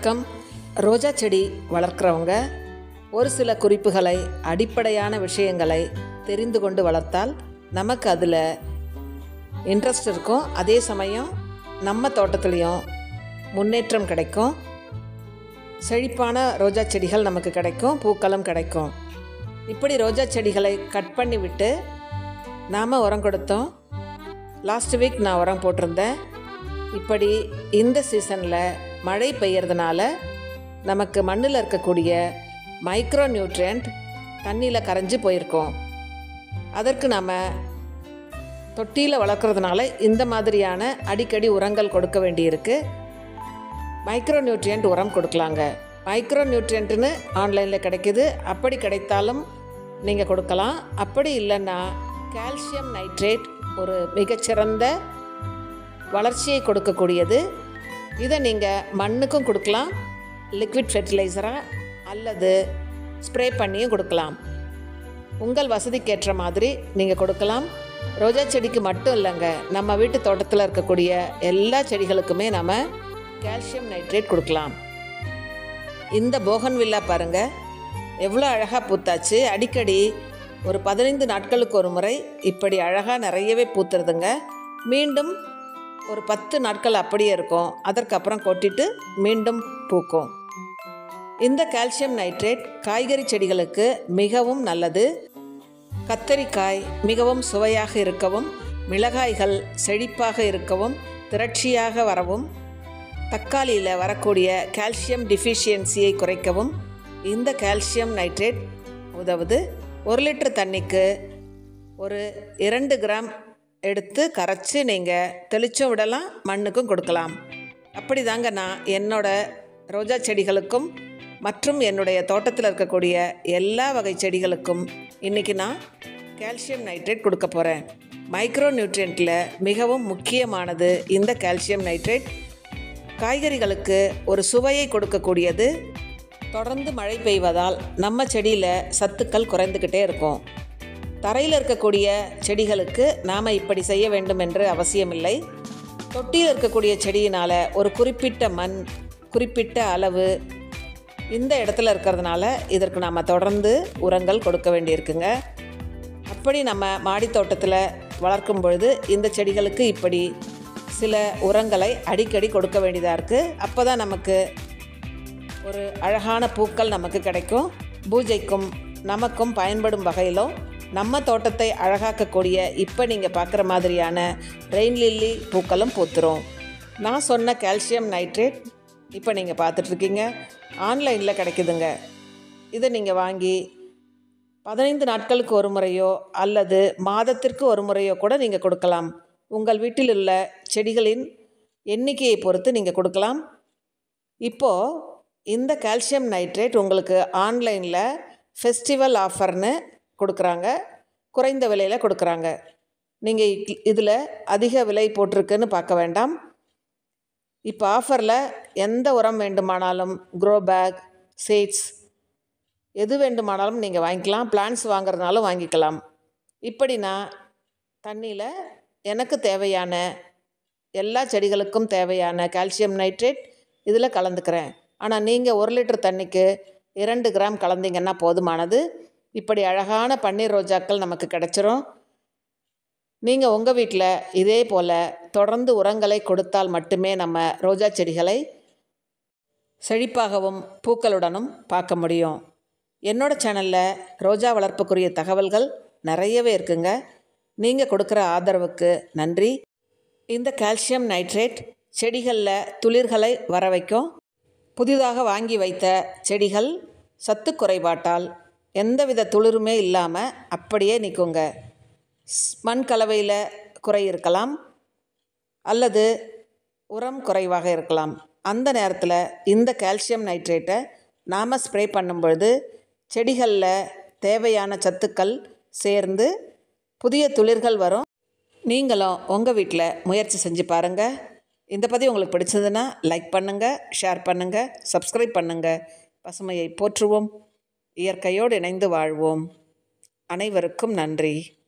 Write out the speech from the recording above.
வணக்கம் ரோஜா செடி வளர்க்குறவங்க ஒரு சில குறிப்புகளை அடிப்படையான விஷயங்களை தெரிந்து கொண்டு வளர்த்தால் நமக்கு அதில் இன்ட்ரெஸ்ட் இருக்கும் அதே சமயம் நம்ம தோட்டத்துலேயும் முன்னேற்றம் கிடைக்கும் செழிப்பான ரோஜா செடிகள் நமக்கு கிடைக்கும் பூக்களும் கிடைக்கும் இப்படி ரோஜா செடிகளை கட் பண்ணி விட்டு நாம் உரம் கொடுத்தோம் லாஸ்ட் வீக் நான் உரம் போட்டிருந்தேன் இப்படி இந்த சீசனில் மழை பெய்யறதுனால நமக்கு மண்ணில் இருக்கக்கூடிய மைக்ரோ நியூட்ரியன்ட் தண்ணியில் கரைஞ்சி போயிருக்கோம் அதற்கு நாம் தொட்டியில் வளர்க்குறதுனால இந்த மாதிரியான அடிக்கடி உரங்கள் கொடுக்க வேண்டியிருக்கு மைக்ரோ நியூட்ரியன்ட் உரம் கொடுக்கலாங்க மைக்ரோ நியூட்ரியன்ட்னு ஆன்லைனில் கிடைக்குது அப்படி கிடைத்தாலும் நீங்கள் கொடுக்கலாம் அப்படி இல்லைன்னா கால்சியம் நைட்ரேட் ஒரு மிகச்சிறந்த வளர்ச்சியை கொடுக்கக்கூடியது இதை நீங்கள் மண்ணுக்கும் கொடுக்கலாம் லிக்விட் ஃபெர்டிலைசராக அல்லது ஸ்ப்ரே பண்ணியும் கொடுக்கலாம் உங்கள் வசதிக்கேற்ற மாதிரி நீங்கள் கொடுக்கலாம் ரோஜா செடிக்கு மட்டும் இல்லைங்க நம்ம வீட்டு தோட்டத்தில் இருக்கக்கூடிய எல்லா செடிகளுக்குமே நம்ம கால்சியம் நைட்ரேட் கொடுக்கலாம் இந்த போகன்வில்லா பாருங்கள் எவ்வளோ அழகாக பூத்தாச்சு அடிக்கடி ஒரு பதினைந்து நாட்களுக்கு ஒரு முறை இப்படி அழகாக நிறையவே பூத்துறதுங்க மீண்டும் ஒரு பத்து நாட்கள் அப்படியே இருக்கும் அதற்கப்புறம் கொட்டிட்டு மீண்டும் பூக்கும் இந்த கால்சியம் நைட்ரேட் காய்கறி செடிகளுக்கு மிகவும் நல்லது கத்தரிக்காய் மிகவும் சுவையாக இருக்கவும் மிளகாய்கள் செழிப்பாக இருக்கவும் திரட்சியாக வரவும் தக்காளியில் வரக்கூடிய கால்சியம் டிஃபிஷியன்சியை குறைக்கவும் இந்த கால்சியம் நைட்ரேட் உதவுது ஒரு லிட்டர் தண்ணிக்கு ஒரு இரண்டு கிராம் எடுத்து கரைச்சி நீங்கள் தெளிச்சும் விடலாம் மண்ணுக்கும் கொடுக்கலாம் அப்படி தாங்க நான் என்னோட ரோஜா செடிகளுக்கும் மற்றும் என்னுடைய தோட்டத்தில் இருக்கக்கூடிய எல்லா வகை செடிகளுக்கும் இன்றைக்கி நான் கால்சியம் நைட்ரேட் கொடுக்க போகிறேன் மைக்ரோ நியூட்ரியண்ட்டில் மிகவும் முக்கியமானது இந்த கால்சியம் நைட்ரேட் காய்கறிகளுக்கு ஒரு சுவையை கொடுக்கக்கூடியது தொடர்ந்து மழை பெய்வதால் நம்ம செடியில் சத்துக்கள் குறைந்துக்கிட்டே இருக்கும் தரையில் இருக்கக்கூடிய செடிகளுக்கு நாம் இப்படி செய்ய வேண்டும் என்று அவசியமில்லை தொட்டியில் இருக்கக்கூடிய செடியினால் ஒரு குறிப்பிட்ட மண் குறிப்பிட்ட அளவு இந்த இடத்துல இருக்கிறதுனால இதற்கு நாம் தொடர்ந்து உரங்கள் கொடுக்க வேண்டியிருக்குங்க அப்படி நம்ம மாடி தோட்டத்தில் வளர்க்கும் பொழுது இந்த செடிகளுக்கு இப்படி சில உரங்களை அடிக்கடி கொடுக்க வேண்டியதாக இருக்குது அப்போ தான் நமக்கு ஒரு அழகான பூக்கள் நமக்கு கிடைக்கும் பூஜைக்கும் நமக்கும் பயன்படும் வகையிலும் நம்ம தோட்டத்தை அழகாக்கக்கூடிய இப்போ நீங்கள் பார்க்குற மாதிரியான ரெயின் லில்லி பூக்களும் பூத்துரும் நான் சொன்ன கால்சியம் நைட்ரேட் இப்போ நீங்கள் பார்த்துட்ருக்கீங்க ஆன்லைனில் கிடைக்குதுங்க இதை நீங்கள் வாங்கி பதினைந்து நாட்களுக்கு ஒரு முறையோ அல்லது மாதத்திற்கு ஒரு முறையோ கூட நீங்கள் கொடுக்கலாம் உங்கள் வீட்டில் உள்ள செடிகளின் எண்ணிக்கையை பொறுத்து நீங்கள் கொடுக்கலாம் இப்போது இந்த கால்சியம் நைட்ரேட் உங்களுக்கு ஆன்லைனில் ஃபெஸ்டிவல் ஆஃபர்னு கொடுக்குறாங்க குறைந்த விலையில் கொடுக்குறாங்க நீங்கள் இதில் அதிக விலை போட்டிருக்குன்னு பார்க்க வேண்டாம் இப்போ ஆஃபரில் எந்த உரம் வேண்டுமானாலும் க்ரோ பேக் சீட்ஸ் எது வேண்டுமானாலும் நீங்கள் வாங்கிக்கலாம் பிளான்ஸ் வாங்குறதுனாலும் வாங்கிக்கலாம் இப்படி நான் தண்ணியில் எனக்கு தேவையான எல்லா செடிகளுக்கும் தேவையான கால்சியம் நைட்ரேட் இதில் கலந்துக்கிறேன் ஆனால் நீங்கள் ஒரு லிட்டர் தண்ணிக்கு இரண்டு கிராம் கலந்தீங்கன்னா போதுமானது இப்படி அழகான பன்னீர் ரோஜாக்கள் நமக்கு கிடச்சிரும் நீங்கள் உங்கள் வீட்டில் இதே போல் தொடர்ந்து உரங்களை கொடுத்தால் மட்டுமே நம்ம ரோஜா செடிகளை செழிப்பாகவும் பூக்களுடனும் பார்க்க முடியும் என்னோட சேனலில் ரோஜா வளர்ப்புக்குரிய தகவல்கள் நிறையவே இருக்குங்க நீங்கள் கொடுக்குற ஆதரவுக்கு நன்றி இந்த கால்சியம் நைட்ரேட் செடிகளில் துளிர்களை வர வைக்கும் புதிதாக வாங்கி வைத்த செடிகள் சத்து குறைபாட்டால் எந்தவித துளிருமே இல்லாமல் அப்படியே நிற்குங்க மண் கலவையில் குறை இருக்கலாம் அல்லது உரம் குறைவாக இருக்கலாம் அந்த நேரத்தில் இந்த கால்சியம் நைட்ரேட்டை நாம் ஸ்ப்ரே பண்ணும் பொழுது செடிகளில் தேவையான சத்துக்கள் சேர்ந்து புதிய துளிர்கள் வரும் நீங்களும் உங்கள் வீட்டில் முயற்சி செஞ்சு பாருங்கள் இந்த பதிவு உங்களுக்கு பிடிச்சதுன்னா லைக் பண்ணுங்கள் ஷேர் பண்ணுங்கள் சப்ஸ்கிரைப் பண்ணுங்கள் பசுமையை போற்றுவோம் இயற்கையோடு இணைந்து வாழ்வோம் அனைவருக்கும் நன்றி